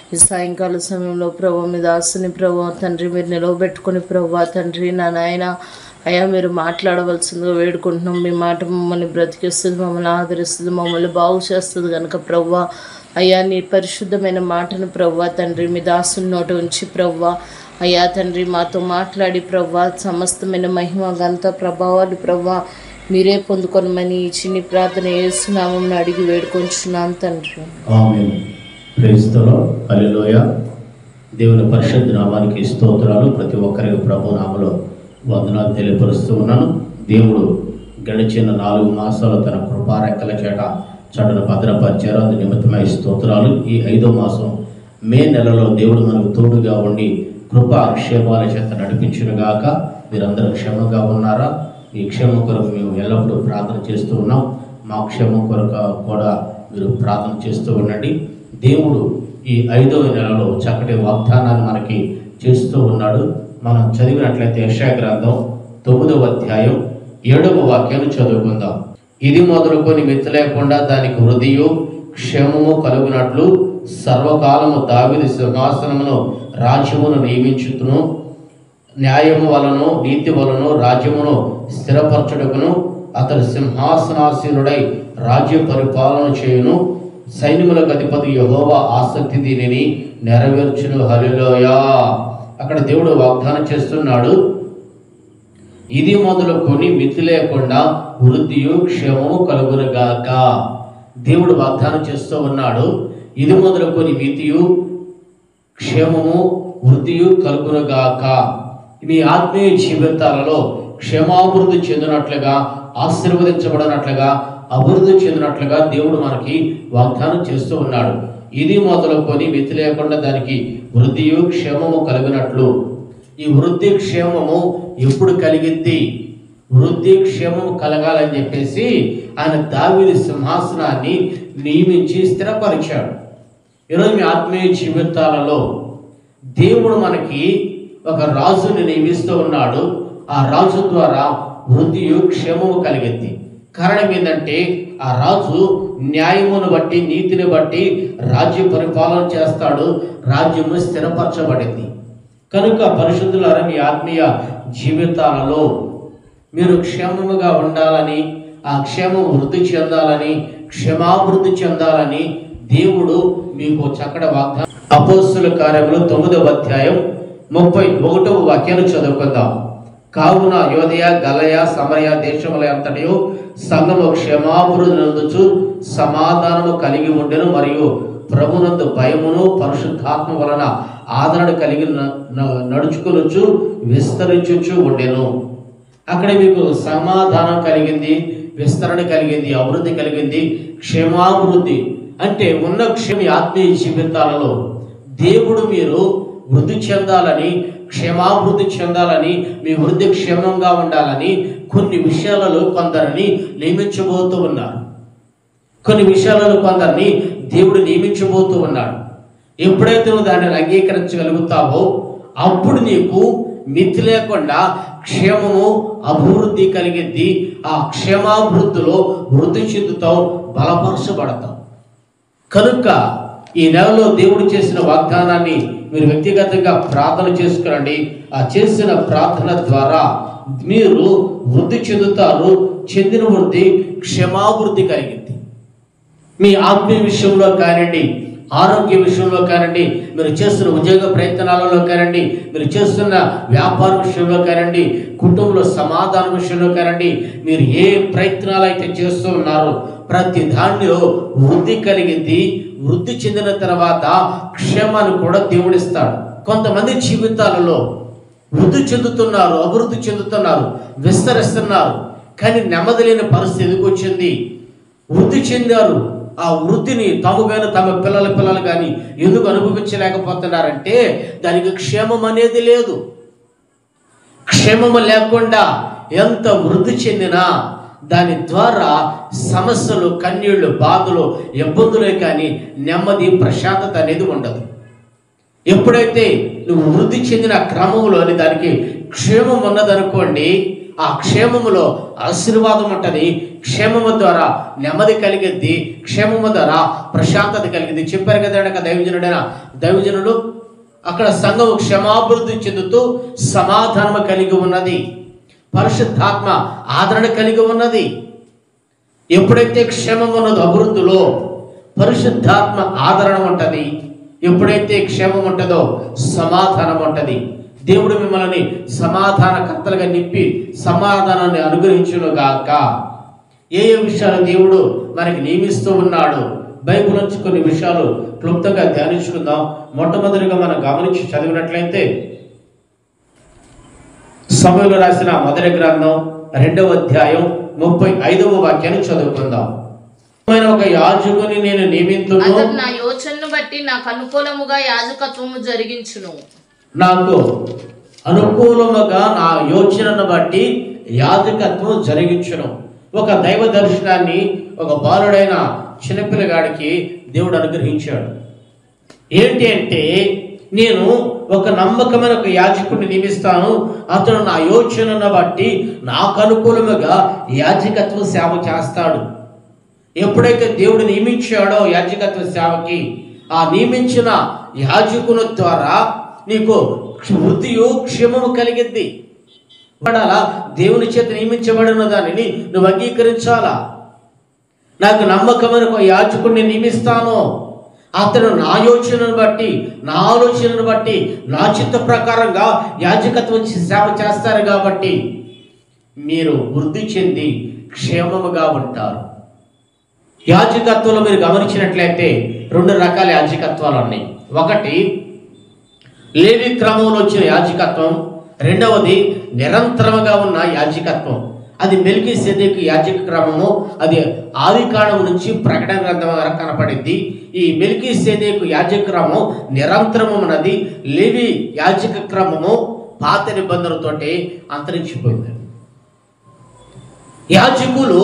ఈ సాయంకాల సమయంలో ప్రభు మీ దాసుని ప్రభు తండ్రి మీరు నిలవబెట్టుకుని ప్రభు తండ్రి నా నాయన అయ్యా మీరు మాట్లాడవలసిందిగా వేడుకుంటున్నాం మీ మాట మమ్మల్ని బ్రతికిస్తుంది మమ్మల్ని ఆదరిస్తుంది మమ్మల్ని బాగు చేస్తుంది కనుక ప్రవ్వ అయ్యా నీ పరిశుద్ధమైన మాటను ప్రవ్వ తండ్రి మీ దాసుని నోట ఉంచి ప్రవ్వ అయ్యా తండ్రి మాతో మాట్లాడి ప్రవ్వ సమస్తమైన మహిమ గంత ప్రభావాలు ప్రవ్వ మీరే పొందుకొనమని ఈ చిన్ని ప్రార్థన చేస్తున్నామని అడిగి వేడుకొంచున్నాం తండ్రి ఆమెన్ ప్రేస్తలో హల్లెలూయ దేవుని పరిశుద్ధ నామానికి స్తోత్రాలు ప్రతి ఒక్కరికి ప్రభు నామలో వందనాలు తెలియపరుస్తూ ఉన్నాను దేవుడు గడిచిన నాలుగు మాసాలు తన కృపారెక్కల చేట చటను భద్రపరిచారు అందు నిమిత్తమై స్తోత్రాలు ఈ ఐదో మాసం మే నెలలో దేవుడు మనకు తోడుగా ఉండి కృపా క్షేమాల చేత నడిపించునుగాక మీరందరూ క్షేమంగా ఉన్నారా ఈ క్షేమం కొరకు మేము ఎల్లప్పుడూ ప్రార్థన చేస్తూ ఉన్నాం మా క్షేమం కొరకు కూడా మీరు ప్రార్థన చేస్తూ ఉండండి దేవుడు ఈ ఐదవ నెలలో చక్కటి వాగ్దానాన్ని మనకి చేస్తూ ఉన్నాడు మనం చదివినట్లయితే యెషయా గ్రంథం తొమ్మిదవ అధ్యాయం ఏడవ వాక్యాన్ని చదువుకుందాం ఇది మొదలుకొని మిత్తి లేకుండా దానికి హృదయం క్షేమము కలుగునట్లు సర్వకాలము దావిది సింహాసనమును రాజ్యమును నియమించుతును న్యాయము వలన నీతి వలన రాజ్యమును స్థిరపరచుటకును అతడు సింహాసనాసీనుడై రాజ్య పరిపాలన చేయును సైన్యములకు అధిపతి యహోవా ఆసక్తి దీనిని నెరవేర్చును హలిలోయా అక్కడ దేవుడు వాగ్దానం చేస్తున్నాడు ఇది మొదలుకొని మితి లేకుండా వృద్ధియు క్షేమము కలుగునుగాక దేవుడు వాగ్దానం చేస్తూ ఉన్నాడు ఇది మొదలుకొని మితియు క్షేమము వృద్ధియు కలుగునుగాక మీ ఆత్మీయ జీవితాలలో క్షేమాభివృద్ధి చెందినట్లుగా ఆశీర్వదించబడినట్లుగా అభివృద్ధి చెందినట్లుగా దేవుడు మనకి వాగ్దానం చేస్తూ ఉన్నాడు ఇది మొదలుకొని మితి లేకుండా దానికి వృద్ధియు క్షేమము కలిగినట్లు ఈ వృద్ధి క్షేమము ఎప్పుడు కలిగింది వృద్ధి క్షేమము కలగాలని చెప్పేసి ఆయన దావిది సింహాసనాన్ని నియమించి స్థిరపరిచాడు ఈరోజు మీ ఆత్మీయ జీవితాలలో దేవుడు మనకి ఒక రాజుని నియమిస్తూ ఉన్నాడు ఆ రాజు ద్వారా వృద్ధియు క్షేమము కలిగింది కారణం ఏంటంటే ఆ రాజు న్యాయమును బట్టి నీతిని బట్టి రాజ్య పరిపాలన చేస్తాడు రాజ్యము స్థిరపరచబడింది కనుక పరిశుద్ధులారా మీ ఆత్మీయ జీవితాలలో మీరు క్షేమముగా ఉండాలని ఆ క్షేమం వృద్ధి చెందాలని క్షమాభివృద్ధి చెందాలని దేవుడు మీకు చక్కటి వాగ్దానం అపోస్తుల కార్యములు తొమ్మిదవ అధ్యాయం ముప్పై ఒకటవ వాక్యాన్ని చదువుకుందాం కావున యోదయ గలయ సమరయ దేశముల అంతటియు సంఘము క్షమాభివృద్ధి నందుచు సమాధానము కలిగి ఉండెను మరియు ప్రభునందు భయమును పరిశుద్ధాత్మ వలన ఆదరణ కలిగి న- న- నడుచుకొనుచు విస్తరించుచు ఉండెను అక్కడ మీకు సమాధానం కలిగింది విస్తరణ కలిగింది అభివృద్ధి కలిగింది క్షేమాభివృద్ధి అంటే ఉన్న క్షేమ ఆత్మీయ జీవితాలలో దేవుడు మీరు వృద్ధి చెందాలని క్షేమాభివృద్ధి చెందాలని మీ వృద్ధి క్షేమంగా ఉండాలని కొన్ని విషయాలలో కొందరిని నియమించబోతూ ఉన్నారు కొన్ని విషయాలలో కొందరిని దేవుడు నియమించబోతూ ఉన్నాడు ఎప్పుడైతే నువ్వు దానిని అంగీకరించగలుగుతావో అప్పుడు నీకు మితి లేకుండా క్షేమము అభివృద్ధి కలిగింది ఆ క్షేమాభివృద్ధిలో వృద్ధి చెందుతావు బలపరచబడతావు కనుక ఈ నెలలో దేవుడు చేసిన వాగ్దానాన్ని మీరు వ్యక్తిగతంగా ప్రార్థన చేసుకురండి ఆ చేసిన ప్రార్థన ద్వారా మీరు వృద్ధి చెందుతారు చెందిన వృద్ధి క్షమాభివృద్ధి కలిగింది మీ ఆత్మీయ విషయంలో కానివ్వండి ఆరోగ్య విషయంలో కానివ్వండి మీరు చేస్తున్న ఉద్యోగ ప్రయత్నాలలో కానివ్వండి మీరు చేస్తున్న వ్యాపార విషయంలో కానివ్వండి కుటుంబంలో సమాధాన విషయంలో కానివ్వండి మీరు ఏ ప్రయత్నాలు అయితే చేస్తూ ఉన్నారో ప్రతి దానిలో వృద్ధి కలిగింది వృద్ధి చెందిన తర్వాత క్షేమాన్ని కూడా దేవుడిస్తాడు కొంతమంది జీవితాలలో వృద్ధి చెందుతున్నారు అభివృద్ధి చెందుతున్నారు విస్తరిస్తున్నారు కానీ నెమ్మది లేని పరిస్థితి ఎందుకు వచ్చింది వృద్ధి చెందారు ఆ వృద్ధిని తాము కానీ తమ పిల్లల పిల్లలు కానీ ఎందుకు అనుభవించలేకపోతున్నారంటే దానికి క్షేమం అనేది లేదు క్షేమము లేకుండా ఎంత వృద్ధి చెందినా దాని ద్వారా సమస్యలు కన్నీళ్లు బాధలు ఇబ్బందులే కానీ నెమ్మది ప్రశాంతత అనేది ఉండదు ఎప్పుడైతే నువ్వు వృద్ధి చెందిన క్రమంలోని దానికి క్షేమం ఉన్నదనుకోండి ఆ క్షేమములో ఆశీర్వాదం ఉంటుంది క్షేమము ద్వారా నెమ్మది కలిగిద్ది క్షేమము ద్వారా ప్రశాంతత కలిగింది చెప్పారు కదా అక్కడ దైవజనుడైన దైవజనులు అక్కడ సంఘము క్షమాభివృద్ధి చెందుతూ సమాధానము కలిగి ఉన్నది పరిశుద్ధాత్మ ఆదరణ కలిగి ఉన్నది ఎప్పుడైతే క్షేమం ఉన్నదో అభివృద్ధిలో పరిశుద్ధాత్మ ఆదరణ ఉంటది ఎప్పుడైతే క్షేమం ఉంటుందో సమాధానం ఉంటది దేవుడు మిమ్మల్ని సమాధానకర్తలుగా నింపి సమాధానాన్ని అనుగ్రహించును గాక ఏ ఏ విషయాలు దేవుడు మనకి నియమిస్తూ ఉన్నాడు బైబిల్ నుంచి కొన్ని విషయాలు క్లుప్తంగా ధ్యానించుకుందాం మొట్టమొదటిగా మనం గమనించి చదివినట్లయితే సమయంలో రాసిన మొదటి గ్రంథం రెండవ అధ్యాయం ముప్పై ఐదవ వాక్యాన్ని చదువుకుందాం ఆయన ఒక యాజకుని నేను నియమితును అతడు నా యోచనను బట్టి నాకు అనుకూలముగా యాజకత్వము జరిగించును నాకు అనుకూలముగా నా యోచనను బట్టి యాజకత్వం జరిగించును ఒక దైవ దర్శనాన్ని ఒక బాలుడైన చిన్నపిల్లగాడికి దేవుడు అనుగ్రహించాడు ఏంటి అంటే నేను ఒక నమ్మకమైన ఒక యాజకుడిని నియమిస్తాను అతను నా యోచనను బట్టి నాకు అనుకూలముగా యాజకత్వ సేవ చేస్తాడు ఎప్పుడైతే దేవుడు నియమించాడో యాజకత్వ సేవకి ఆ నియమించిన యాజకుని ద్వారా నీకు వృద్ధియు క్షేమము కలిగిద్ది పడాలా దేవుని చేత నియమించబడిన దానిని నువ్వు అంగీకరించాలా నాకు నమ్మకమైన ఒక యాజకుడిని నియమిస్తాను అతను నా యోచనను బట్టి నా ఆలోచనను బట్టి నా చిత్త ప్రకారంగా యాజకత్వం చే- సేవ చేస్తారు కాబట్టి మీరు వృద్ధి చెంది క్షేమముగా ఉంటారు యాజకత్వంలో మీరు గమనించినట్లయితే రెండు రకాల యాజకత్వాలు ఉన్నాయి ఒకటి లేవి క్రమంలో వచ్చిన యాజకత్వం రెండవది నిరంతరముగా ఉన్న యాజకత్వం అది మెలికి సెదేకు యాజక క్రమము అది ఆది కాండం నుంచి ప్రకటన గ్రంథం వరకు కనపడింది ఈ మెలికి సెదేకు యాజక క్రమం నిరంతరము ఉన్నది లేవి యాజక క్రమము పాత నిబంధనలతోటి అంతరించిపోయింది యాజకులు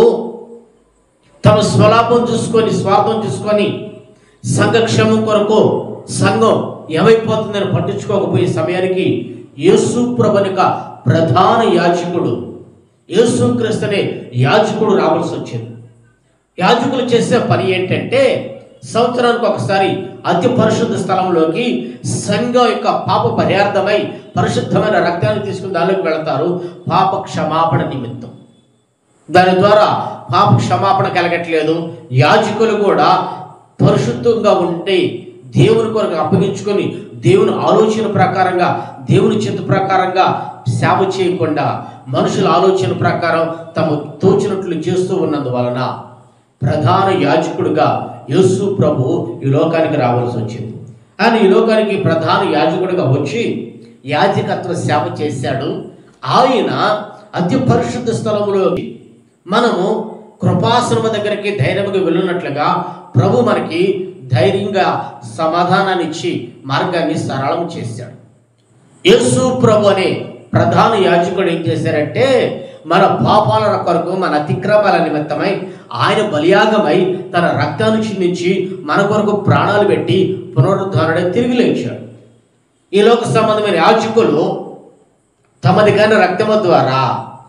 తమ స్వలాభం చూసుకొని స్వార్థం చూసుకొని సంఘక్షేమం కొరకు సంఘం ఏమైపోతుందని పట్టించుకోకపోయే సమయానికి యేసు ప్రభునిక ప్రధాన యాజకుడు యేసు క్రీస్తునే యాజకుడు రావాల్సి వచ్చింది యాజకులు చేసే పని ఏంటంటే సంవత్సరానికి ఒకసారి అతి పరిశుద్ధ స్థలంలోకి సంఘం యొక్క పాప పరిహార్థమై పరిశుద్ధమైన రక్తాన్ని తీసుకుని దానిలోకి వెళతారు పాప క్షమాపణ నిమిత్తం దాని ద్వారా పాప క్షమాపణ కలగట్లేదు యాజకులు కూడా పరిశుద్ధంగా ఉంటే దేవుని కొరకు అప్పగించుకొని దేవుని ఆలోచన ప్రకారంగా దేవుని చింత ప్రకారంగా సేవ చేయకుండా మనుషుల ఆలోచన ప్రకారం తమ తోచినట్లు చేస్తూ ఉన్నందువలన ప్రధాన యాజకుడిగా యేసు ప్రభు ఈ లోకానికి రావాల్సి వచ్చింది ఆయన ఈ లోకానికి ప్రధాన యాజకుడిగా వచ్చి యాజకత్వ సేవ చేశాడు ఆయన అతి పరిశుద్ధ స్థలములో మనము కృపాశ్రమ దగ్గరికి ధైర్యంగా వెళ్ళినట్లుగా ప్రభు మనకి ధైర్యంగా సమాధానాన్ని ఇచ్చి మార్గాన్ని సరళం చేశాడు యేసు ప్రభు అనే ప్రధాన యాజకుడు ఏం చేశారంటే మన పాపాల కొరకు మన అతిక్రమాల నిమిత్తమై ఆయన బలియాగమై తన రక్తాన్ని చిందించి మన కొరకు ప్రాణాలు పెట్టి పునరుద్ధరణை తిరిగి లేచాడు ఈ లోక సంబంధమైన యాజకులు తమది కాని రక్తము ద్వారా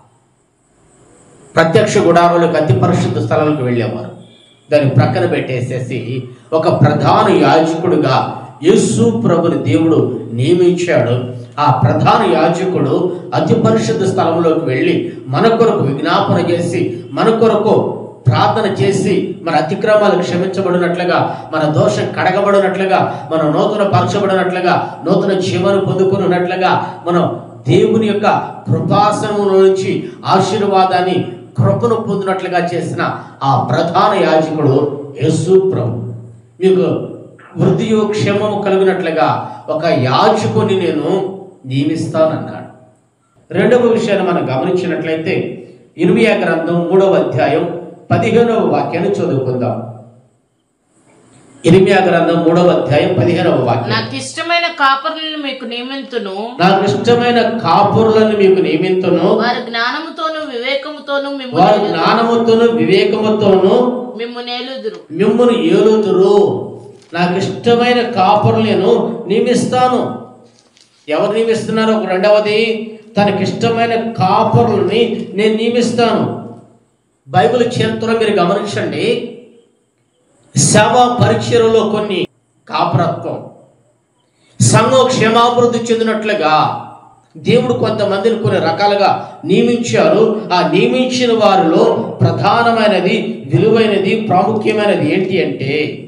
ప్రత్యక్ష గుడారులకు అతి పరిశుద్ధ స్థలాలకు వెళ్ళేవారు దాన్ని ప్రక్కన పెట్టేసేసి ఒక ప్రధాన యాజకుడుగా యేసు ప్రభుని దేవుడు నియమించాడు ఆ ప్రధాన యాజకుడు అతి పరిశుద్ధ స్థలంలోకి వెళ్ళి మన కొరకు విజ్ఞాపన చేసి మన కొరకు ప్రార్థన చేసి మన అతిక్రమాలు క్షమించబడినట్లుగా మన దోషం కడగబడినట్లుగా మనం నూతన పరచబడినట్లుగా నూతన జీవనం పొందుకున్నట్లుగా మనం దేవుని యొక్క కృపాసనములో నుంచి ఆశీర్వాదాన్ని కృపను పొందినట్లుగా చేసిన ఆ ప్రధాన యాజకుడు యేసు ప్రభు మీకు వృద్ధియు క్షేమము కలిగినట్లుగా ఒక యాజకుని నేను నియమిస్తానన్నాడు రెండవ విషయాన్ని మనం గమనించినట్లయితే ఇర్మియా గ్రంథం మూడవ అధ్యాయం పదిహేనవ వాక్యాన్ని చదువుకుందాం ఇర్మియా గ్రంథం మూడవ అధ్యాయం పదిహేనవ వాక్యం నాకు ఇష్టమైన కాపరులను మీకు నియమింతును నాకు ఇష్టమైన కాపురులను మీకు నియమింతును వారి జ్ఞానముతోను వివేకముతోను వారి మిమ్మల్ని జ్ఞానముతోను వివేకముతోను మిమ్ము నేలుదురు మిమ్మును ఏలుతురు నాకు ఇష్టమైన కాపురులు నేను నియమిస్తాను ఎవరు నియమిస్తున్నారు ఒక రెండవది తనకి ఇష్టమైన కాపురులని నేను నియమిస్తాను బైబిల్ చరిత్రలో మీరు గమనించండి సేవా పరీక్షలలో కొన్ని కాపరత్వం సంఘం క్షేమాభివృద్ధి చెందినట్లుగా దేవుడు కొంతమందిని కొన్ని రకాలుగా నియమించారు ఆ నియమించిన వారిలో ప్రధానమైనది విలువైనది ప్రాముఖ్యమైనది ఏంటి అంటే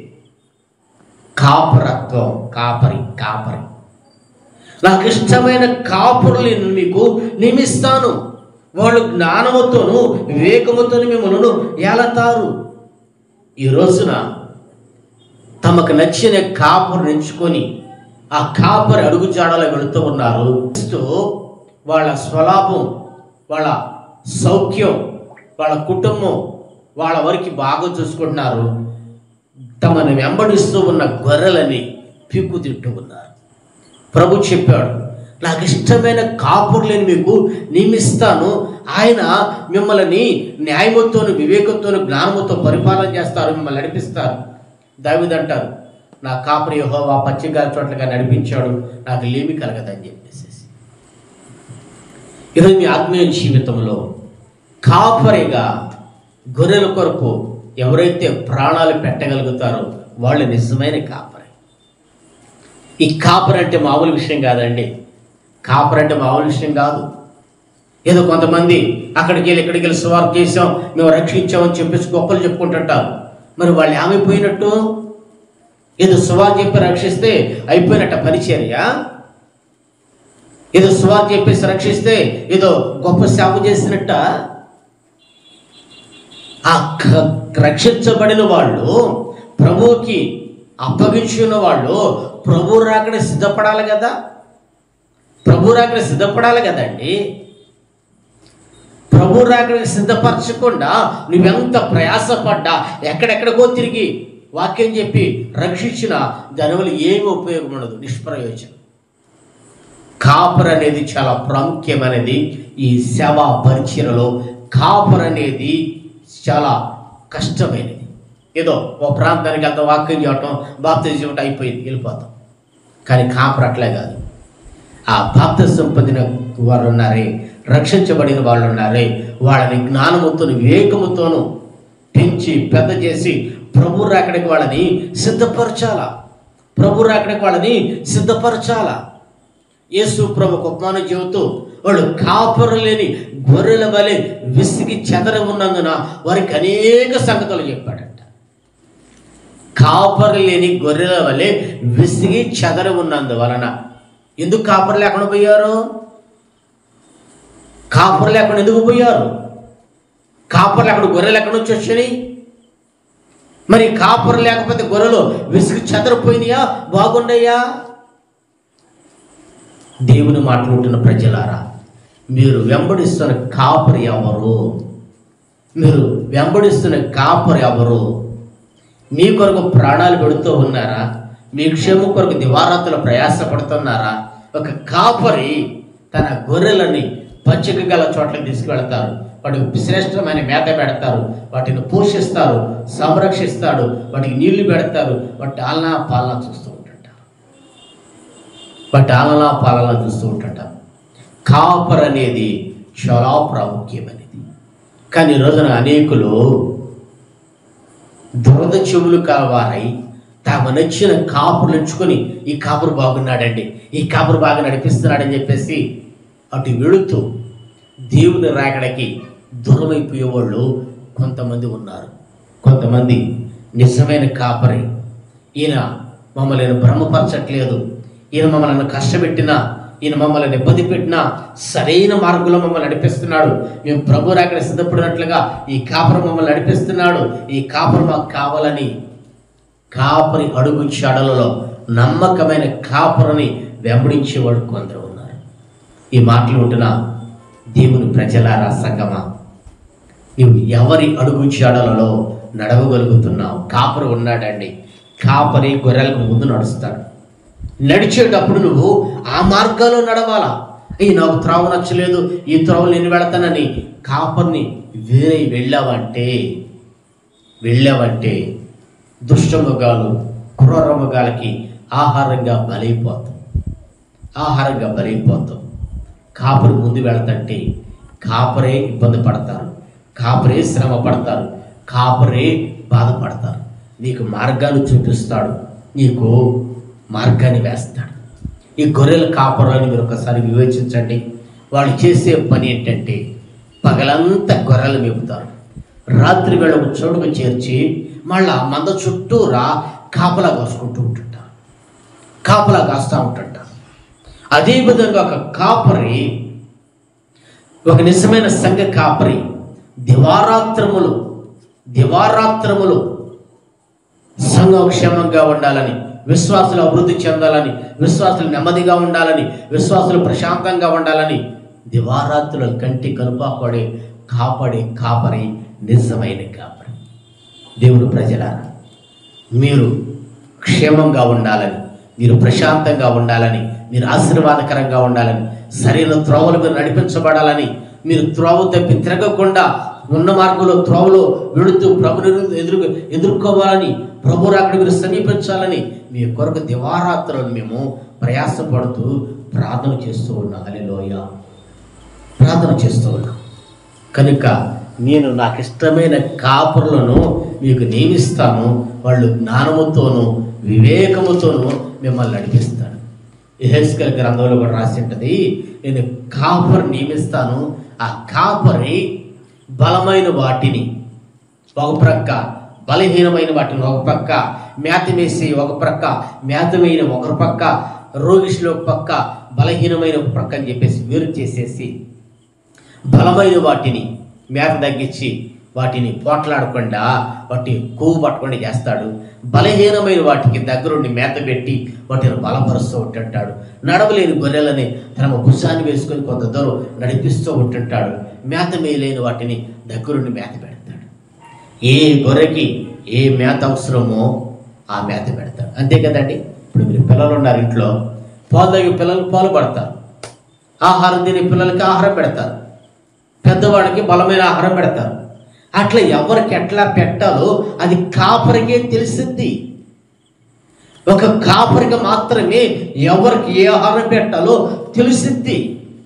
కాపరత్వం కాపరి కాపరి నాకు ఇష్టమైన కాపురులు నేను మీకు నియమిస్తాను వాళ్ళు జ్ఞానముతోను వివేకముతోను మిమ్మల్ని ఏలతారు ఈ రోజున తమకు నచ్చిన కాపురు ఎంచుకొని ఆ కాపరి అడుగుజాడలో వెళుతూ ఉన్నారు క్రీస్తు వాళ్ళ స్వలాభం వాళ్ళ సౌఖ్యం వాళ్ళ కుటుంబం వాళ్ళ వరకు బాగా చూసుకుంటున్నారు తమను వెంబడిస్తూ ఉన్న గొర్రెలని పీకు తింటూ ఉన్నారు ప్రభు చెప్పాడు నాకు ఇష్టమైన కాపురులని మీకు నియమిస్తాను ఆయన మిమ్మల్ని న్యాయముతోను వివేకంతోను జ్ఞానముతో పరిపాలన చేస్తారు మిమ్మల్ని నడిపిస్తారు దావిదంటారు నా కాపురి యెహోవా పచ్చిగాలి చోట్లగా నడిపించాడు నాకు లేమి కలగదని చెప్పేసి ఈరోజు మీ ఆత్మీయ జీవితంలో కాపరిగా గొర్రెల కొరకు ఎవరైతే ప్రాణాలు పెట్టగలుగుతారో వాళ్ళు నిజమైన కాపరి ఈ కాపర్ అంటే మామూలు విషయం కాదండి కాపర్ అంటే మామూలు విషయం కాదు ఏదో కొంతమంది అక్కడికి వెళ్ళి ఇక్కడికి వెళ్ళి సువార్ చేసాం మేము రక్షించామని చెప్పేసి గొప్పలు చెప్పుకుంటుంటారు మరి వాళ్ళు ఏమైపోయినట్టు ఏదో సువార్ చెప్పి రక్షిస్తే అయిపోయినట్ట పరిచర్య ఏదో సువార్ చెప్పేసి రక్షిస్తే ఏదో గొప్ప సేవ చేసినట్ట ఆ క- రక్షించబడిన వాళ్ళు ప్రభువుకి అప్పగించుకున్న వాళ్ళు ప్రభు రాకడ సిద్ధపడాలి కదా ప్రభు రాకడ సిద్ధపడాలి కదండి ప్రభు రాకడ సిద్ధపరచకుండా నువ్వెంత ప్రయాసపడ్డా ఎక్కడెక్కడికో తిరిగి వాక్యం చెప్పి రక్షించిన దానివల్ల ఏమి ఉపయోగం ఉండదు నిష్ప్రయోజనం కాపర్ అనేది చాలా ప్రాముఖ్యమైనది ఈ సేవా పరిచయలో కాపర్ అనేది చాలా కష్టమైనది ఏదో ఓ ప్రాంతానికి వెళ్తాం వాక్యం చేయటం బాప్తిజం చేయటం అయిపోయింది వెళ్ళిపోతాం కానీ కాపర్ అట్లే కాదు ఆ బాప్తిజం పొందిన వారు ఉన్నారే రక్షించబడిన వాళ్ళు ఉన్నారే వాళ్ళని జ్ఞానముతోను వివేకముతోను పెంచి పెద్ద చేసి ప్రభు రాకడికి వాళ్ళని సిద్ధపరచాలా ప్రభు రాకడికి వాళ్ళని సిద్ధపరచాలా యేసు ప్రభు కుమాను చెబుతూ వాళ్ళు కాపురు లేని గొర్రెల వలె విసిగి చెదర ఉన్నందున వారికి అనేక సంగతులు చెప్పాడంట కాపరు లేని గొర్రెల వలె విసిగి చెదర ఉన్నందువలన ఎందుకు కాపరు లేకుండా పోయారు కాపరు లేకుండా ఎందుకు పోయారు కాపరు లేకుండా గొర్రెలు ఎక్కడి నుంచి వచ్చినాయి మరి కాపరు లేకపోతే గొర్రెలు విసిగి చెదరిపోయినాయా బాగున్నాయా దేవుని మాట్లాడుతున్న ప్రజలారా మీరు వెంబడిస్తున్న కాపరి ఎవరు మీరు వెంబడిస్తున్న కాపరి ఎవరు మీ కొరకు ప్రాణాలు పెడుతూ ఉన్నారా మీ క్షేమం కొరకు దివారాత్రులు ప్రయాసపడుతున్నారా ఒక కాపరి తన గొర్రెలని పచ్చిక గల చోట్లకి తీసుకువెళ్తారు వాటికి శ్రేష్టమైన మేత పెడతారు వాటిని పోషిస్తారు సంరక్షిస్తాడు వాటికి నీళ్లు పెడతారు వాటి ఆలనా పాలన చూస్తూ ఉంటుంటారు వాటి ఆలనా పాలన చూస్తూ ఉంటుంటారు కాపర్ అనేది చాలా ప్రాముఖ్యమైనది కానీ ఈ రోజున అనేకులు దురద చెవులు కావారై తాము నచ్చిన కాపులు ఎంచుకొని ఈ కాపురు బాగున్నాడండి ఈ కాపురు బాగా నడిపిస్తున్నాడని చెప్పేసి అటు వెళుతూ దేవుని రాకడకి దూరమైపోయే వాళ్ళు కొంతమంది ఉన్నారు కొంతమంది నిజమైన కాపరి ఈయన మమ్మల్ని భ్రమపరచట్లేదు ఈయన మమ్మల్ని కష్టపెట్టినా ఈయన మమ్మల్ని ఇబ్బంది పెట్టినా సరైన మార్గంలో మమ్మల్ని నడిపిస్తున్నాడు మేము ప్రభు రాకడ సిద్ధపడినట్లుగా ఈ కాపరు మమ్మల్ని నడిపిస్తున్నాడు ఈ కాపరు మాకు కావాలని కాపరి అడుగు చాడలలో నమ్మకమైన కాపరిని వెంబడించేవాడు కొందరు ఉన్నారు ఈ మాటలు ఉంటున్న దేవుని ప్రజలారా సంగమా నీవు ఎవరి అడుగు చాడలలో నడవగలుగుతున్నావు కాపరి ఉన్నాడండి కాపరి గొర్రెలకు ముందు నడుస్తాడు నడిచేటప్పుడు నువ్వు ఆ మార్గాల్లో నడవాలా ఈ నాకు త్రావ నచ్చలేదు ఈ త్రావు నేను వెళతానని కాపర్ని వేరే వెళ్ళావంటే వెళ్ళావంటే దుష్టమృగాలు క్రూర మృగాలకి ఆహారంగా బలైపోతాం ఆహారంగా బలైపోతాం కాపరి ముందు వెళతంటే కాపరే ఇబ్బంది పడతారు కాపరే శ్రమ పడతారు కాపరే బాధపడతారు నీకు మార్గాలు చూపిస్తాడు నీకు మార్గాన్ని వేస్తాడు ఈ గొర్రెల కాపరాన్ని మీరు ఒకసారి వివేచించండి వాళ్ళు చేసే పని ఏంటంటే పగలంతా గొర్రెలు మేపుతారు రాత్రి వేళ ఒక చోటుకు చేర్చి మళ్ళా మంద చుట్టూరా కాపలా కాసుకుంటూ ఉంటుంటారు కాపలా కాస్తూ ఉంటుంటారు అదేవిధంగా ఒక కాపరి ఒక నిజమైన సంఘ కాపరి దివారాత్రములు దివారాత్రములు సంఘం క్షేమంగా ఉండాలని విశ్వాసులు అభివృద్ధి చెందాలని విశ్వాసులు నెమ్మదిగా ఉండాలని విశ్వాసులు ప్రశాంతంగా ఉండాలని దివారాత్రుల కంటి కనుపాపడే కాపాడే కాపరి నిజమైన కాపరి దేవుడు ప్రజలారా మీరు క్షేమంగా ఉండాలని మీరు ప్రశాంతంగా ఉండాలని మీరు ఆశీర్వాదకరంగా ఉండాలని సరైన త్రోవలు మీరు నడిపించబడాలని మీరు త్రోవ తప్పి తిరగకుండా ఉన్న మార్గంలో త్రోవలో వెళుతూ ప్రభుని ఎదురు ఎదుర్కోవాలని ప్రభు రాకడ మీరు సమీపించాలని మీ కొరకు దివారాత్రులు మేము ప్రయాసపడుతూ ప్రార్థన చేస్తూ ఉన్నాం అలెలోయ ప్రార్థన చేస్తూ ఉన్నాం కనుక నేను నాకు ఇష్టమైన కాపురులను మీకు నియమిస్తాను వాళ్ళు జ్ఞానముతోనూ వివేకముతోనూ మిమ్మల్ని నడిపిస్తాడు ఎహెస్కల్ గ్రంథంలో కూడా రాసి ఉంటుంది నేను కాపరు నియమిస్తాను ఆ కాపరి బలమైన వాటిని ఒక ప్రక్క బలహీనమైన వాటిని ఒక ప్రక్క మేత వేసి ఒక ప్రక్క మేతమైన ఒక ప్రక్క రోగిష్లో ఒక పక్క బలహీనమైన ఒక ప్రక్క అని చెప్పేసి వేరు చేసేసి బలమైన వాటిని మేత తగ్గించి వాటిని పోట్లాడకుండా వాటిని కొవ్వు పట్టకుండా చేస్తాడు బలహీనమైన వాటికి దగ్గరుండి మేత పెట్టి వాటిని బలపరుస్తూ ఉంటుంటాడు నడవలేని గొర్రెలని తన భుజాన్ని వేసుకొని కొంత దూరం నడిపిస్తూ ఉంటుంటాడు మేత మేయలేని వాటిని దగ్గరుండి మేత పెడతాడు ఏ గొర్రెకి ఏ మేత అవసరమో ఆ మేత పెడతాడు అంతే కదండి ఇప్పుడు మీరు పిల్లలు ఉన్నారు ఇంట్లో పాలు తాగే పిల్లలు పాలు పడతారు ఆహారం తినే పిల్లలకి ఆహారం పెడతారు పెద్దవాడికి బలమైన ఆహారం పెడతారు అట్లా ఎవరికి ఎట్లా పెట్టాలో అది కాపరికే తెలిసింది ఒక కాపరికి మాత్రమే ఎవరికి ఏ ఆహారం పెట్టాలో తెలిసింది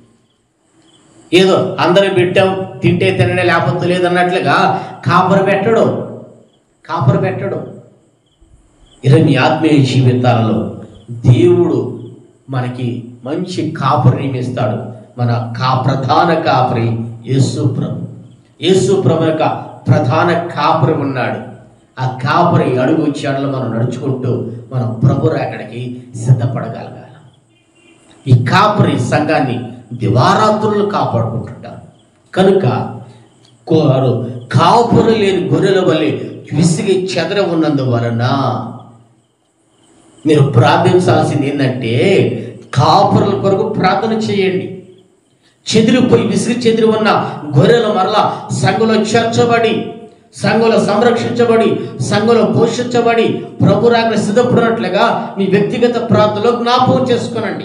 ఏదో అందరం పెట్టాం తింటే తినడే లేకపోతే లేదన్నట్లుగా కాపరి పెట్టడు కాపరి పెట్టడు ఇలా మీ ఆత్మీయ జీవితాలలో దేవుడు మనకి మంచి కాపరి నియమిస్తాడు మన కా ప్రధాన కాపరి యేసు ప్రభు యేసు ప్రభు యొక్క ప్రధాన కాపరి ఉన్నాడు ఆ కాపరి అడుగు వచ్చాడలో మనం నడుచుకుంటూ మనం ప్రభు రాకడికి సిద్ధపడగలగాలి ఈ కాపరి సంఘాన్ని దివారాత్రులు కాపాడుకుంటుంటారు కనుక వారు కాపురు లేని గొర్రెల వల్లే విసిగి చెదర ఉన్నందువలన మీరు ప్రార్థించాల్సింది ఏంటంటే కాపురుల కొరకు ప్రార్థన చేయండి చెదిరిపోయి విసిగి చెదిరి ఉన్న గొర్రెలు మరలా సంఘంలో చేర్చబడి సంఘంలో సంరక్షించబడి సంఘంలో పోషించబడి ప్రభు రాక సిద్ధపడినట్లుగా మీ వ్యక్తిగత ప్రార్థనలో జ్ఞాపకం చేసుకోనండి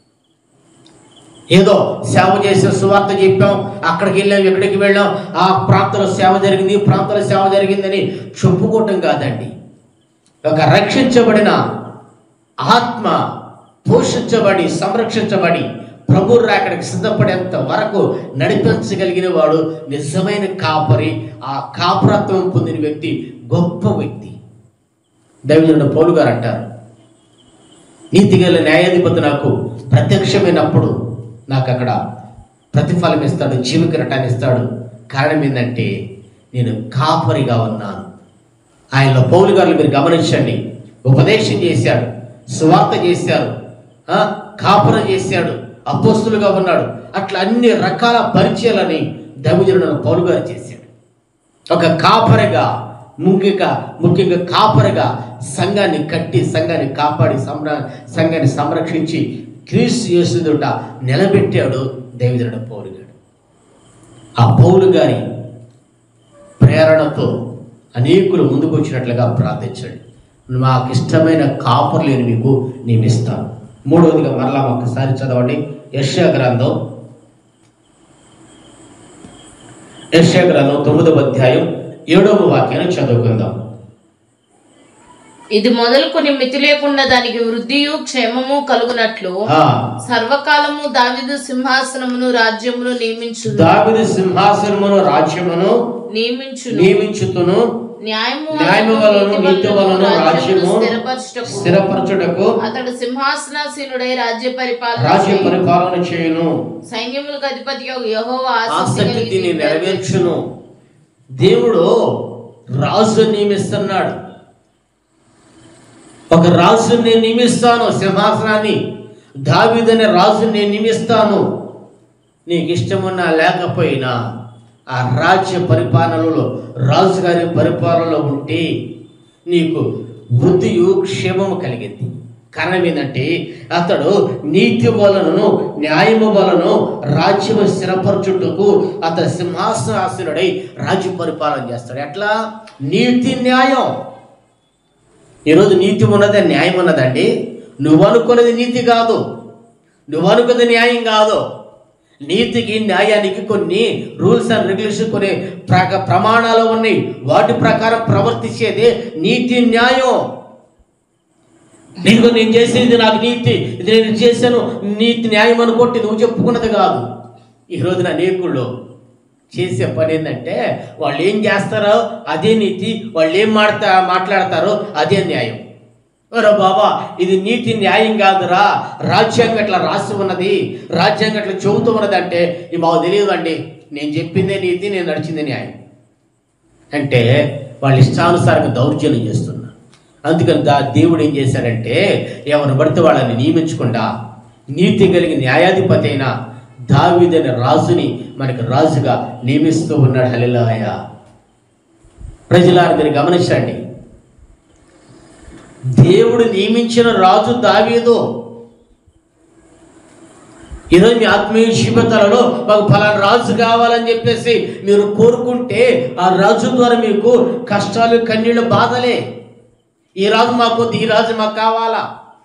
ఏదో సేవ చేసే సువార్త చెప్పాం అక్కడికి వెళ్ళాం ఎక్కడికి వెళ్ళాం ఆ ప్రాంతంలో సేవ జరిగింది ఈ ప్రాంతంలో సేవ జరిగిందని చెప్పుకోవటం కాదండి ఒక రక్షించబడిన ఆత్మ పోషించబడి సంరక్షించబడి ప్రభు రాకడికి సిద్ధపడేంత వరకు నడిపించగలిగిన వాడు నిజమైన కాపరి ఆ కాపురత్వం పొందిన వ్యక్తి గొప్ప వ్యక్తి దైవజనుడు పౌలు గారు అంటారు నీతిగల న్యాయాధిపతి నాకు ప్రత్యక్షమైనప్పుడు నాకు అక్కడ ప్రతిఫలం ఇస్తాడు జీవకిరటాన్ని ఇస్తాడు కారణం ఏంటంటే నేను కాపరిగా ఉన్నాను ఆయనలో పౌలు గారు మీరు గమనించండి ఉపదేశం చేశాడు సువార్త చేశారు ఆ, కాపురం చేశాడు అపోస్తులుగా ఉన్నాడు అట్లా అన్ని రకాల పరిచయాలని దైవజనుడు పౌలు గారు చేశాడు ఒక కాపరిగా ముఖ్యంగా ముఖ్యంగా కాపరిగా సంఘాన్ని కట్టి సంఘాన్ని కాపాడి సంర సంఘాన్ని సంరక్షించి క్రీస్తు యేసుదుట నిలబెట్టాడు దైవజనుడు పౌలు గారు ఆ పౌలు గారి ప్రేరణతో అనేకులు ముందుకు వచ్చినట్లుగా ప్రార్థించాడు మాకు ఇష్టమైన కాపర్లేని మీకు నియమిస్తాను మూడవదిగా మరలా ఒకసారి చదవండి యశ్యా గ్రంథం యశ్యా గ్రంథం తొమ్మిదవ అధ్యాయం ఏడవ వాక్యాన్ని చదువుకుందాం ఇది మొదలుకొని మితి లేకుండా దానికి వృద్ధియు క్షేమము కలుగునట్లు ఆ, సర్వకాలము దావిదు సింహాసనమును రాజ్యమును నియమించు దావీదు సింహాసనమును రాజ్యమును నియమించును నియమించుతును న్యాయము న్యాయము వలన నీతి వలన రాజ్యము స్థిరపరచుటకు స్థిరపరచుటకు అతడు సింహాసనాసీనుడై రాజ్య పరిపాలన రాజ్య చేయును. పరిపాలన చేయును సైన్యములకు అధిపతి యెహోవా ఆసక్తి ఆసక్తి దీన్ని నెరవేర్చును దేవుడు రాజు నియమిస్తున్నాడు ఒక రాజు నేను నియమిస్తాను సింహాసనాన్ని దావీదనే రాజు నేను నియమిస్తాను నీకు ఇష్టమున్నా లేకపోయినా ఆ రాజ్య పరిపాలనలో రాజుగారి పరిపాలనలో ఉంటే నీకు వృద్ధియు క్షేమము కలిగింది కారణం ఏంటంటే అతడు నీతి వలనను న్యాయము వలన రాజ్యము స్థిరపరచుటకు అతడు సింహాసనాసనుడై రాజ్య పరిపాలన చేస్తాడు ఎట్లా నీతి న్యాయం ఈరోజు నీతి ఉన్నదే న్యాయం ఉన్నదండి నువ్వు అనుకున్నది నీతి కాదు నువ్వు అనుకున్నది న్యాయం కాదు నీతికి న్యాయానికి కొన్ని రూల్స్ అండ్ రెగ్యులేషన్ కొన్ని ప్రక ప్రమాణాలు ఉన్నాయి వాటి ప్రకారం ప్రవర్తించేది నీతి న్యాయం నీకు నేను చేసేది నాకు నీతి ఇది నేను చేశాను నీతి న్యాయం అనుకోట్టి నువ్వు చెప్పుకున్నది కాదు ఈ రోజున అనేకుళ్ళు చేసే పని ఏంటంటే వాళ్ళు ఏం చేస్తారో అదే నీతి వాళ్ళు ఏం మాడతా మాట్లాడతారో అదే న్యాయం ఒరే బాబా ఇది నీతి న్యాయం కాదురా రాజ్యాంగం అట్లా రాసి ఉన్నది రాజ్యాంగం అట్లా చెబుతూ ఉన్నది అంటే ఇది మాకు తెలియదు అండి నేను చెప్పిందే నీతి నేను నడిచిందే న్యాయం అంటే వాళ్ళ ఇష్టానుసారంగా దౌర్జన్యం చేస్తున్నారు అందుకని దా దేవుడు ఏం చేశాడంటే ఎవరు పడితే వాళ్ళని నియమించకుండా నీతి కలిగిన న్యాయాధిపతి అయిన దావీదైన రాజుని మనకి రాజుగా నియమిస్తూ ఉన్నాడు హలిలాయ ప్రజలారు మీరు గమనించండి దేవుడు నియమించిన రాజు దావీదు ఈరోజు మీ ఆత్మీయ జీవితాలలో మాకు ఫలానా రాజు కావాలని చెప్పేసి మీరు కోరుకుంటే ఆ రాజు ద్వారా మీకు కష్టాలు కన్నీళ్ళు బాధలే ఈ రాజు మాకు ఈ రాజు మాకు కావాలా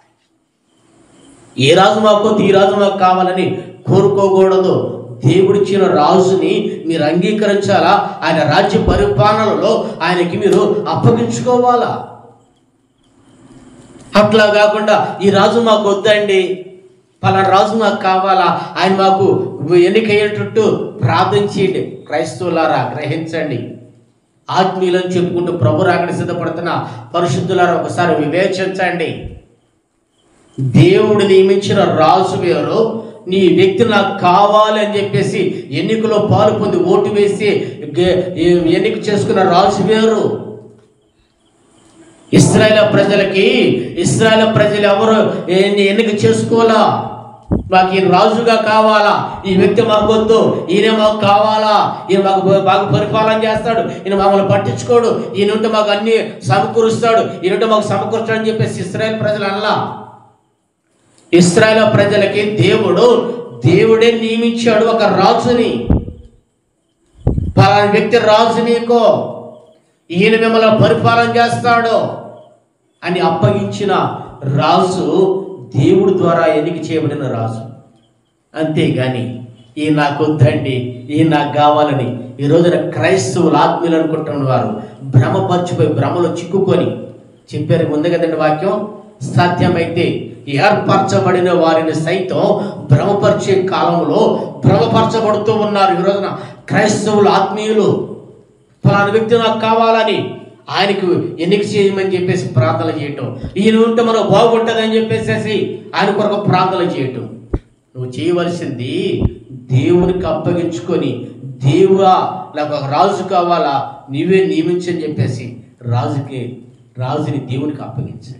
ఏ రాజు మాకు ఈ రాజు మాకు కావాలని కోరుకోకూడదు దేవుడిచ్చిన రాజుని మీరు అంగీకరించాలా ఆయన రాజ్య పరిపాలనలో ఆయనకి మీరు అప్పగించుకోవాలా అట్లా కాకుండా ఈ రాజు మాకు వద్దండి పలానా రాజు మాకు కావాలా ఆయన మాకు ఎన్నికయ్యేటట్టు ప్రార్థించండి క్రైస్తవులారా గ్రహించండి ఆత్మీయులని చెప్పుకుంటూ ప్రభు రాకడ సిద్ధపడుతున్న పరిశుద్ధులారా ఒకసారి వివేచించండి దేవుడు నియమించిన రాజు వేరు నీ వ్యక్తి నాకు కావాలి అని చెప్పేసి ఎన్నికలో పాలు పొంది ఓటు వేసి గె- ఎన్నిక చేసుకున్న రాజు వేరు ఇస్రాయేల్ ప్రజలకి ఇస్రాయేల్ ప్రజలు ఎవరు ఎన్ని- ఎన్నిక చేసుకోవాలా మాకు ఈయన రాజుగా కావాలా ఈ వ్యక్తి మాకు వద్దు ఈయన మాకు కావాలా ఈయన మాకు బా- బాగా పరిపాలన చేస్తాడు ఈయన మమ్మల్ని పట్టించుకోడు ఈయన ఉంటే మాకు అన్ని సమకూరుస్తాడు ఈయన ఉంటే మాకు సమకూర్చాడు అని చెప్పేసి ఇస్రాయేల్ ప్రజలు అనలా ఇస్రాయేల్ ప్రజలకి దేవుడు దేవుడే నియమించాడు ఒక రాజుని పలానా వ్యక్తి రాజు నీకో ఈయన మిమ్మల్ని పరిపాలన చేస్తాడు అని అప్పగించిన రాజు దేవుడి ద్వారా ఎన్నిక చేయబడిన రాజు అంతేగాని ఈ నాకు వద్దండి ఈ నాకు కావాలని ఈ రోజున క్రైస్తవులు ఆత్మీయులు అనుకుంటున్న వారు భ్రమపరిచిపోయి భ్రమలో చిక్కుకొని చెప్పారు ముందు కదండి వాక్యం సాధ్యమైతే ఏర్పరచబడిన వారిని సైతం భ్రమపరిచే కాలంలో భ్రమపరచబడుతూ ఉన్నారు ఈ రోజున క్రైస్తవులు ఆత్మీయులు ఫలానా వ్యక్తి నాకు కావాలని ఆయనకు ఎన్నిక చేయమని చెప్పేసి ప్రార్థన చేయటం ఈయన ఉంటే మనం బాగుంటుందని చెప్పేసి ఆయన కొరకు ప్రార్థన చేయటం నువ్వు చేయవలసింది దేవునికి అప్పగించుకొని దేవుడా నాకు ఒక రాజు కావాలా నీవే నియమించని చెప్పేసి రాజుకి రాజుని దేవునికి అప్పగించండి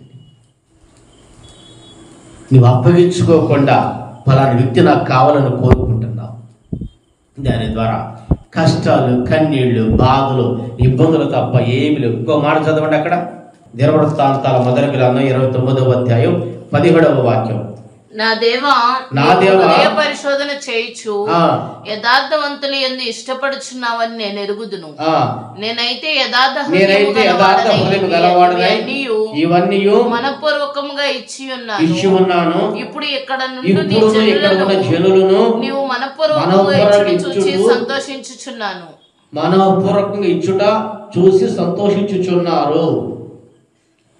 నువ్వు అప్పగించుకోకుండా ఫలానా వ్యక్తి నాకు కావాలని కోరుకుంటున్నావు దాని ద్వారా కష్టాలు కన్నీళ్లు బాధలు ఇబ్బందులు తప్ప ఏమి లేవు ఇంకో మాట చదవండి అక్కడ దినవృత్తాంతాల మొదటి గ్రంథం ఇరవై తొమ్మిదవ అధ్యాయం పదిహేడవ వాక్యం నా దేవా నా నీవు దేవా, హృదయ పరిశోధన చేయుచు ఆ, యథార్థవంతులు ఎందు ఇష్టపడుచున్నావని నేను ఎరుగుదును ఆ, నేనైతే యథార్థ నేనైతే యథార్థ హృదయం గలవాడునై ఇవన్నీ మనపూర్వకముగా ఇచ్చి ఉన్నాను ఇచ్చి ఉన్నాను ఇప్పుడు ఇక్కడ నుండి నీ ఇప్పుడు ఇక్కడ ఉన్న జనులను జనులను నీవు మనపూర్వకంగా మనపూర్వకంగా ఇచ్చుట చూచి ఇచ్చుచు సంతోషించుచున్నాను మనపూర్వకంగా ఇచ్చుట చూసి సంతోషించుచున్నారు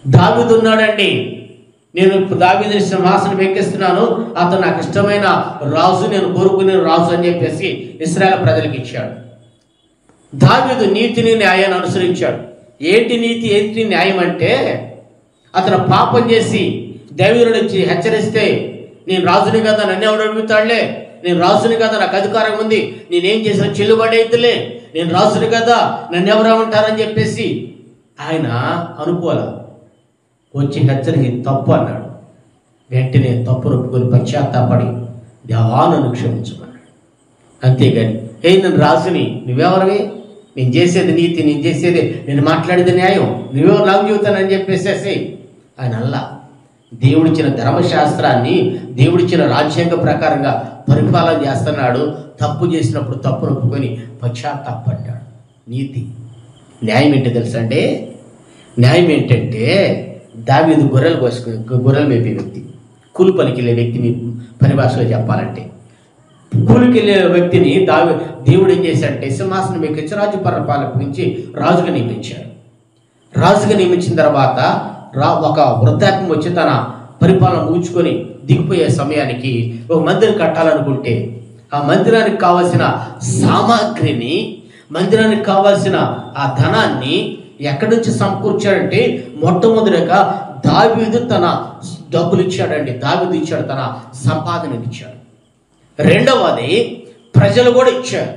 దావిదు ఉన్నాడండి నేను ఇప్పుడు దావీదుని సింహాసనం ఎక్కిస్తున్నాను అతను నాకు ఇష్టమైన రాజు నేను కోరుకునే రాజు అని చెప్పేసి ఇస్రాయల్ ప్రజలకు ఇచ్చాడు దావీదు నీతిని న్యాయాన్ని అనుసరించాడు ఏంటి నీతి ఏంటి న్యాయం అంటే అతను పాపం చేసి దైవీరుడు వచ్చి హెచ్చరిస్తే నేను రాజుని కదా నన్ను ఎవడు అడుగుతాడులే నేను రాజుని కదా నాకు అధికారం ఉంది నేనేం చేసిన చెల్లుబడి అయితేలే నేను రాజుని కదా నన్ను ఎవరు ఉంటారని చెప్పేసి ఆయన అనుకోలే వచ్చి హెచ్చరించి తప్పు అన్నాడు వెంటనే తప్పు ఒప్పుకొని పశ్చాత్తాపడి దేవా నన్ను క్షమించమన్నాడు అంతేగాని ఏ నేను రాజుని నువ్వెవరివి నేను చేసేది నీతి నేను చేసేది నేను మాట్లాడేది న్యాయం నువ్వెవరు నాకు చెబుతానని చెప్పేసేసి ఆయన అల్లా దేవుడిచ్చిన ధర్మశాస్త్రాన్ని దేవుడిచ్చిన రాజ్యాంగ ప్రకారంగా పరిపాలన చేస్తున్నాడు తప్పు చేసినప్పుడు తప్పును ఒప్పుకొని పశ్చాత్తాపడ్డాడు నీతి న్యాయం ఏంటి తెలుసా అంటే న్యాయం ఏంటంటే దావీదు గొర్రెలు కోసుకుని గొర్రెలు మేపే వ్యక్తి కూలి పనికి వెళ్ళే వ్యక్తిని పరిభాషలో చెప్పాలంటే కూలికి వెళ్ళే వ్యక్తిని దావి దేవుడు ఏం చేశాడంటే సింహాసనం ఎక్కించి రాజు పరిపాలించి రాజుగా నియమించాడు రాజుగా నియమించిన తర్వాత రా ఒక వృద్ధాప్యం వచ్చి తన పరిపాలన ముగించుకొని దిగిపోయే సమయానికి ఒక మందిరం కట్టాలనుకుంటే ఆ మందిరానికి కావలసిన సామాగ్రిని మందిరానికి కావాల్సిన ఆ ధనాన్ని ఎక్కడి నుంచి సమకూర్చాడంటే మొట్టమొదటిగా దావీదు తన డబ్బులు ఇచ్చాడండి దావీదు ఇచ్చాడు తన సంపాదనని ఇచ్చాడు రెండవది ప్రజలు కూడా ఇచ్చారు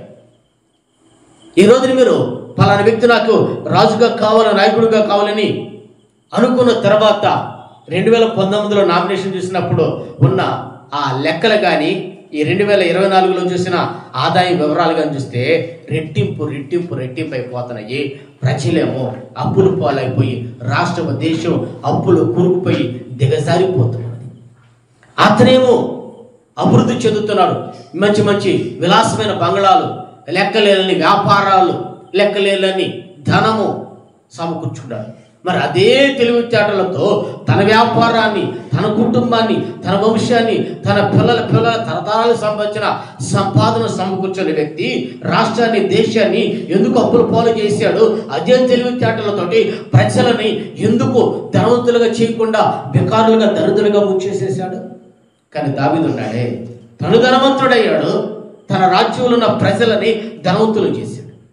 ఈ రోజున మీరు పలానా వ్యక్తి నాకు రాజుగా కావాలని నాయకుడిగా కావాలని అనుకున్న తర్వాత రెండు వేల పంతొమ్మిదిలో నామినేషన్ చూసినప్పుడు ఉన్న ఆ లెక్కలు కానీ ఈ రెండు వేల ఇరవై నాలుగులో చూసిన ఆదాయ వివరాలు కానీ చూస్తే రెట్టింపు రెట్టింపు రెట్టింపు అయిపోతున్నాయి ప్రజలేమో అప్పులు పాలైపోయి రాష్ట్ర దేశం అప్పులు కూరుకుపోయి దిగజారిపోతున్నది అతనేమో అభివృద్ధి చెందుతున్నాడు మంచి మంచి విలాసమైన బంగళాలు లెక్కలేని వ్యాపారాలు లెక్కలేని ధనము సమకూర్చుకున్నాడు మరి అదే తెలివితేటలతో తన వ్యాపారాన్ని తన కుటుంబాన్ని తన వంశాన్ని తన పిల్లల పిల్లల తరతరాలు సంబంధించిన సంపాదన సమకూర్చున్న వ్యక్తి రాష్ట్రాన్ని దేశాన్ని ఎందుకు అప్పుల పాలు చేశాడు అదే తెలివితేటలతోటి ప్రజలని ఎందుకు ధనవంతులుగా చేయకుండా బెకారులుగా దరిద్రులుగా ముంచేసేసాడు కానీ దావీదున్నాడే తను ధనవంతుడయ్యాడు తన రాజ్యంలో ఉన్న ప్రజలని ధనవంతులు చేశాడు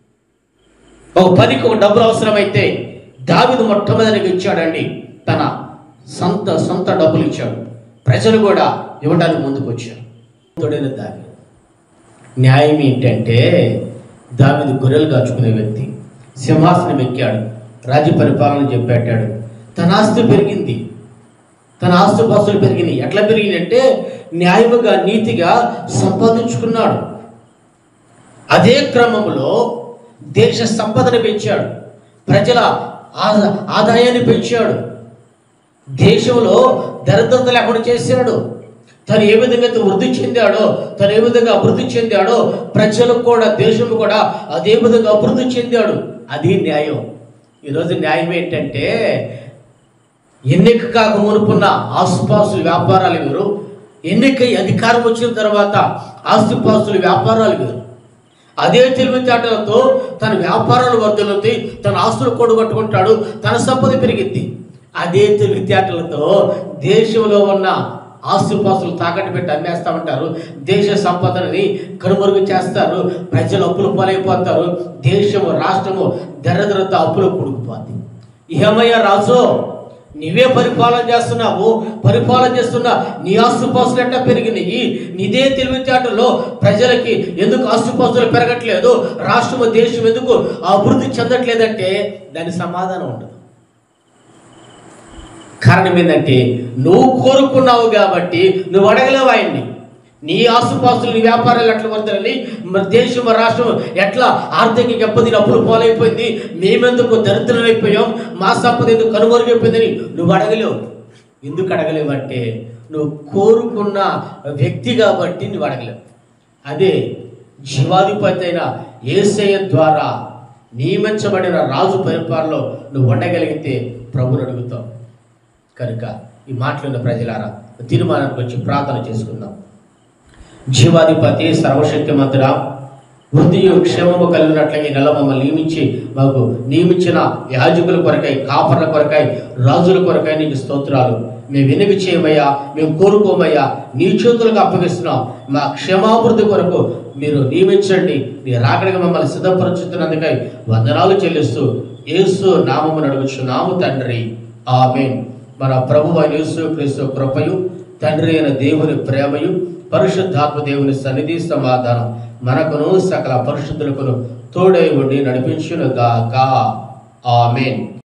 ఒక పనికి ఒక డబ్బులు అవసరమైతే దావీదు మొట్టమొదటిగా ఇచ్చాడండి తన సొంత సొంత డబ్బులు ఇచ్చాడు ప్రజలు కూడా ఇవ్వడానికి ముందుకు వచ్చారు తోడైన దావీదు న్యాయం ఏంటంటే దావీదు గొర్రెలు కాచుకునే వ్యక్తి సింహాసనం ఎక్కాడు రాజ్య పరిపాలన చెప్పాడు తన ఆస్తి పెరిగింది తన ఆస్తుపాస్తులు పెరిగినాయి ఎట్లా పెరిగినాయి అంటే న్యాయముగా నీతిగా సంపాదించుకున్నాడు అదే క్రమంలో దేశ సంపదను పెంచాడు ప్రజల ఆ- ఆదాయాన్ని పెంచాడు దేశంలో దరిద్రత లేకుండా చేశాడు తను ఏ విధంగా అయితే వృద్ధి చెందాడో తను ఏ విధంగా అభివృద్ధి చెందాడో ప్రజలకు కూడా దేశం కూడా అదే విధంగా అభివృద్ధి చెందాడు అది న్యాయం ఈరోజు న్యాయం ఏంటంటే ఎన్నిక కాక మునుపున్న ఆస్తుపాస్తుల వ్యాపారాలు వేరు ఎన్నికై అధికారం వచ్చిన తర్వాత ఆస్తిపాస్తుల వ్యాపారాలు వేరు అదే తెలివితేటలతో తన వ్యాపారాలు వర్ధలుతాయి తన ఆస్తులు కూడగట్టుకుంటాడు తన సంపద పెరిగిద్ది అదే తెలివితేటలతో దేశంలో ఉన్న ఆస్తుపాస్తులు తాకట్టు పెట్టి అమ్మేస్తామంటారు దేశ సంపదని కనుమరుగు చేస్తారు ప్రజలు అప్పులు పాలైపోతారు దేశము రాష్ట్రము దరిద్రత అప్పులు కూడుకుపోద్ది ఏమయ్యా రాజు నీవే పరిపాలన చేస్తున్నావు పరిపాలన చేస్తున్న నీ ఆస్తుపాస్తులు ఎట్లా పెరిగినాయి నీదే తెలివితేటలో ప్రజలకి ఎందుకు ఆస్తుపాస్తులు పెరగట్లేదు రాష్ట్రము దేశం ఎందుకు అభివృద్ధి చెందట్లేదంటే దాని సమాధానం ఉండదు కారణం ఏంటంటే నువ్వు కోరుకున్నావు కాబట్టి నువ్వు అడగలేవు ఆయన్ని నీ ఆస్తుపాస్తులు నీ వ్యాపారాలు ఎట్లా వద్దరని మన దేశం మన రాష్ట్రం ఎట్లా ఆర్థిక దెబ్బతిని అప్పులు పాలైపోయింది మేమెందుకు దరిద్రమైపోయాం మా సంపద ఎందుకు కనుమరుగైపోయిందని నువ్వు అడగలేవు ఎందుకు అడగలేవు అంటే నువ్వు కోరుకున్న వ్యక్తి కాబట్టి నువ్వు అడగలేవు అదే జీవాధిపతి అయిన ఏసయ్య ద్వారా నియమించబడిన రాజు పరిపాలనలో నువ్వు ఉండగలిగితే ప్రభుని అడుగుతావు కనుక ఈ మాటలున్న ప్రజలారా తీర్మానానికి వచ్చి ప్రార్థన చేసుకుందాం జీవాధిపతి సర్వశక్తిమంతుడా వృద్ధియు క్షేమము కలిగినట్లుగా ఈ నెల మమ్మల్ని నియమించి మాకు నియమించిన యాజకుల కొరకై కాపర్ల కొరకై రాజుల కొరకై నీకు స్తోత్రాలు మేము వెనుక చేయమయ్యా మేము కోరుకోమయ్యా నీ చేతులకు అప్పగిస్తున్నాం మా క్షేమాభివృద్ధి కొరకు మీరు నియమించండి నీ రాకడిగా మమ్మల్ని సిద్ధపరచుతున్నందుకై వందనాలు చెల్లిస్తూ యేసు నామము నడుగుచున్నాము తండ్రి ఆమేన్ మన ప్రభు అయిన యేసు క్రీస్తు కృపయు తండ్రి అయిన దేవుని ప్రేమయు పరిశుద్ధాత్మ దేవుని సన్నిధి సమాధానం మనకును సకల పరిశుద్ధులకును తోడై ఉండి నడిపించును గాక ఆమెన్